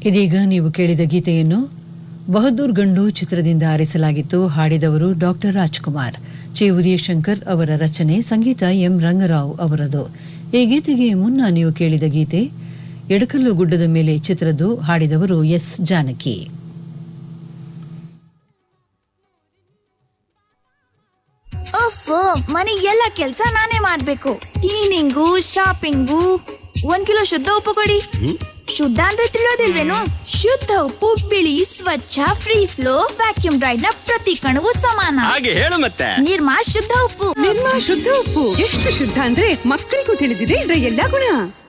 ಇದೀಗ ನೀವು ಕೇಳಿದ ಗೀತೆಯನ್ನು ಬಹದ್ದೂರ್ ಗಂಡು ಚಿತ್ರದಿಂದ ಆರಿಸಲಾಗಿತ್ತು ಹಾಡಿದವರು ಡಾಕ್ಟರ್ ರಾಜ್ಕುಮಾರ್ ಚೆ ಉದಯಶಂಕರ್ ಅವರ ರಚನೆ ಸಂಗೀತ ಎಂ ರಂಗರಾವ್ ಅವರದು ಈ ಗೀತೆಗೆ ಮುನ್ನ ನೀವು ಕೇಳಿದ ಗೀತೆ ಎಡಕಲ್ಲು ಗುಡ್ಡದ ಮೇಲೆ ಚಿತ್ರದ್ದು ಹಾಡಿದವರು ಎಸ್ ಜಾನಕಿ ಅಫ್ ಮನೆ ಎಲ್ಲ ಕೆಲ್ಸ ನಾನೇ ಮಾಡ್ಬೇಕು ಕ್ಲೀನಿಂಗು ಶಾಪಿಂಗು ಒಂದ್ ಕಿಲೋ ಶುದ್ಧ ಉಪ್ಪು ಕೊಡಿ ಶುದ್ಧ ಅಂದ್ರೆ ತಿಳಿಯೋದಿಲ್ವೇನು ಶುದ್ಧ ಉಪ್ಪು ಬಿಳಿ ಸ್ವಚ್ಛ ಫ್ರೀ ಫ್ಲೋ ವ್ಯಾಕ್ಯೂಮ್ ಡ್ರೈಡ್ ನ ಪ್ರತಿ ಕಣವು ಸಮಾನ ಹಾಗೆ ಹೇಳು ಮತ್ತೆ ನಿರ್ಮಾ ಶುದ್ಧ ಉಪ್ಪು ನಿರ್ಮಾ ಶುದ್ಧ ಉಪ್ಪು ಎಷ್ಟು ಶುದ್ಧ ಅಂದ್ರೆ ಮಕ್ಕಳಿಗೂ ತಿಳಿದಿದೆ ಇದರ ಎಲ್ಲಾ ಗುಣ